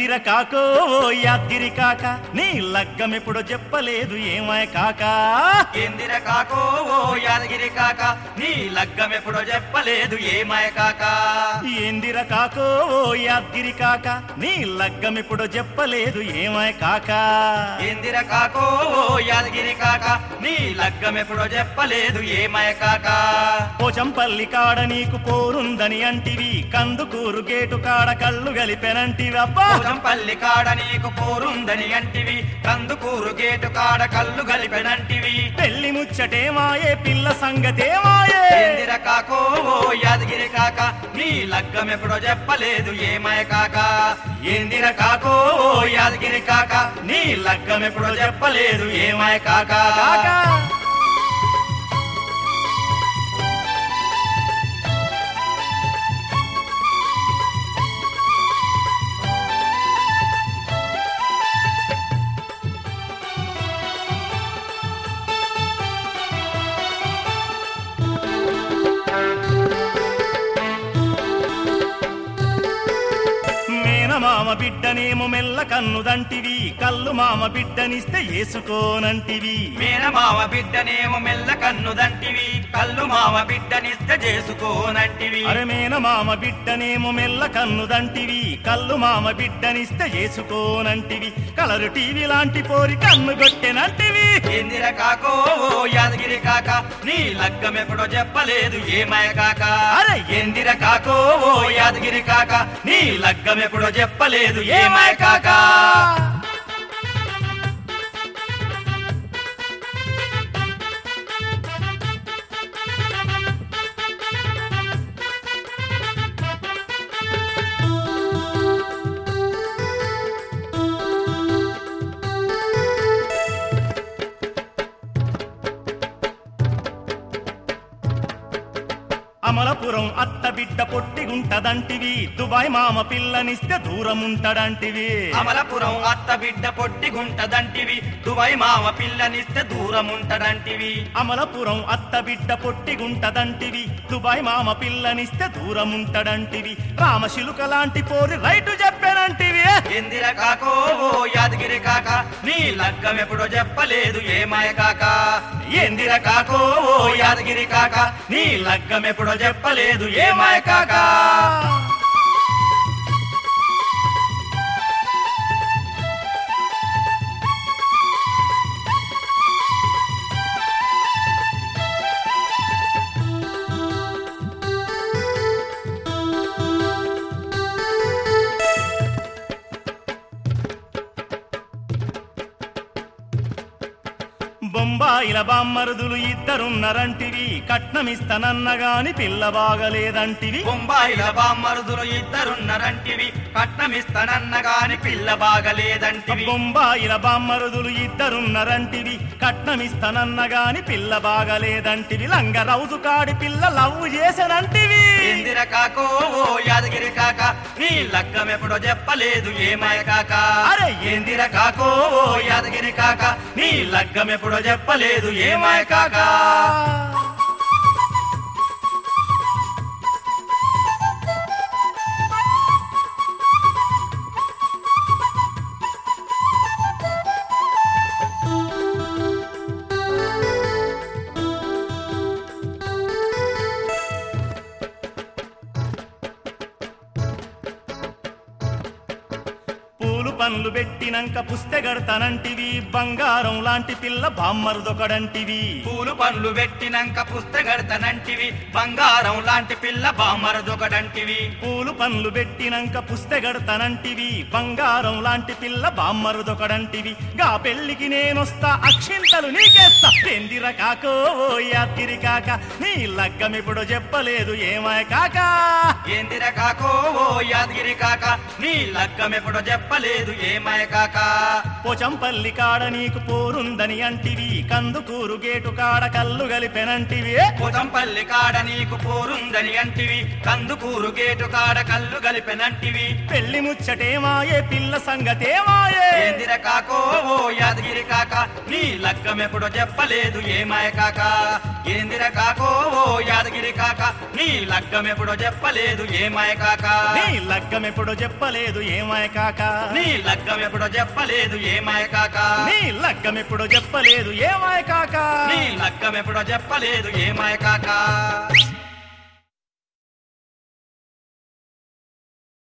ఏందిర కాకో ఓ యాద్గిరి కాక నీ లగ్గం ఎప్పుడో చెప్పలేదు ఏమాయ కాక ఏందిర కాకో ఓ యాదగిరి కాక నీ లగ్గం ఎప్పుడో చెప్పలేదు ఏమాయ కాక ఏందిర కాకో ఓ యాద్గిరి కాక నీ లగ్గం ఎప్పుడో చెప్పలేదు ఏమాయ కాక ఏందిర కాకో ఓ యాదగిరి కాక నీ లగ్గం ఎప్పుడో చెప్పలేదు ఏమాయ కాక పోచంపల్లి కాడ నీకు పోరుందని అంటివి కందుకూరు గేటు కాడ కళ్ళు గలిపెనంటివి అబ్బా పల్లి కాడ నీకు పోరుందని అంటివి కందుకూరు గేటు కాడ కళ్ళు గలిపెనంటివి పెళ్లి ముచ్చటేమాయే పిల్ల సంగతేమాయే ఏందిర కాకో ఓ యాదగిరి కాక నీ లగ్గం ఎప్పుడో చెప్పలేదు ఏమాయ కాక ఏందిర కాకో ఓ యాదగిరి కాక నీ లగ్గం ఎప్పుడో చెప్పలేదు ఏమాయ కాక కాకా మేనమామ బిడ్డనేమో మెల్ల కన్నుదంటివి కళ్ళు మామ బిడ్డనిస్తే ఏసుకోనంటివి మేనమామ బిడ్డనేమో మెల్ల కన్నుదంటివి కళ్ళు మామ బిడ్డనిస్తే చేసుకోనంటివి అరే మేనమామ బిడ్డనేమో మెల్ల కన్నుదంటివి కళ్ళు మామ బిడ్డనిస్తే ఏసుకోనంటివి కలరు టీవీ లాంటి పోరి కన్ను కొట్టెనంటివి ఏందిర కాకో ఓ యాదగిరి కాక నీ లగ్గం ఎప్పుడో చెప్పలేదు ఏమాయ కాక అరే ఏందిర కాకో ఓ యాదగిరి కాక నీ లగ్గం ఎప్పుడో చెప్పలేదు ఏమాయ కాక అమలపురం అత్త బిడ్డ పొట్టిగుంటదంటివి దుబాయ్ మామ పిల్లనిస్తే దూరం ఉంటాడంటివి అమలపురం అత్త బిడ్డ పొట్టిగుంటదంటివి దుబాయ్ మామ పిల్లనిస్తే దూరం ఉంటదంటివి అమలపురం అత్త బిడ్డ పొట్టిగుంటదంటివి దుబాయ్ మామ పిల్లనిస్తే దూరం ఉంటాడంటివి రామశిలుక లాంటి పోరి రైటు చెప్పానంటివి ఎందిర కాకో ఓ యాదగిరి కాక నీ లగ్గం ఎప్పుడో చెప్పలేదు ఏమాయ కాక ఎందిర కాకో ఓ యాదగిరి కాక నీ లగ్గం ఎప్పుడో చెప్పలేదు ఏమాయ కాక బొంబాయిల బామ్మరుదులు ఇద్దరున్నరంటివి కట్నమిస్తానన్నగాని పిల్ల బాగలేదంటివి బొంబాయిల బామ్మరుదులు ఇద్దరున్నరంటివి కట్నమిస్తానన్న గాని పిల్ల బాగలేదంటివి బొంబాయిల బామ్మరుదులు ఇద్దరున్నరంటివి కట్నమిస్తానన్నగాని పిల్ల బాగలేదంటివి లంగ రౌజు కాడి పిల్ల లవ్ చేసనంటివి ఎందిర కాకో ఓ యాదగిరి కాక నీ లగ్గం ఎప్పుడో చెప్పలేదు ఏమాయ కాక అరే ఏందిర కాకో ఓ యాదగిరి కాక నీ లగ్గం ఎప్పుడో చెప్పలేదు ఏమాయ కాక పూలు పండ్లు పెట్టినంక పుస్తెగడతానంటివి బంగారం లాంటి పిల్ల బామ్మరుదొకడంటివి పూలు పండ్లు పెట్టినంక పుస్తకడతనంటివి బంగారం లాంటి పిల్ల బామరదొకడంటివి పూలు పండ్లు పెట్టినంక పుస్తెగడతానంటివి బంగారం లాంటి పిల్ల బామ్మరుదొకడంటివి గా పెళ్లికి నేనొస్తా అక్షింతలు నీకేస్తా ఎందిర కాకో ఓ యాత్తిరి కాక నీ లగ్గం ఇప్పుడు చెప్పలేదు ఏమాయ కాక ఏందిర కాకో ఓ యాదగిరి కాక నీ లగ్గం ఎప్పుడో చెప్పలేదు ఏమాయ కాక పోచంపల్లి కాడ నీకు పోరుందని అంటివి కందుకూరు గేటు కాడ కళ్ళు గలిపెనంటివి పొతంపల్లి కాడ నీకు పోరుందని అంటివి కందుకూరు గేటు కాడ కళ్ళు గలిపెనంటివి పెళ్లి ముచ్చటేమాయే పిల్ల సంగతేమాయే ఏందిర కాకో ఓ యాదగిరి కాక నీ లగ్గం ఎప్పుడో చెప్పలేదు ఏమాయ కాక ఏందిర కాకో ఓ యాదగిరి కాక నీ లగ్గం ఎప్పుడో చెప్పలేదు చెప్పలేదు ఏమాయ కాక నీ లగ్గం ఎప్పుడు చెప్పలేదు ఏమాయ కాక నీ లగ్గం ఎప్పుడో చెప్పలేదు ఏమాయ కాక నీ లగ్గం ఎప్పుడు చెప్పలేదు ఏమాయ కాక నీ లగ్గం ఎప్పుడో చెప్పలేదు ఏమాయ కాక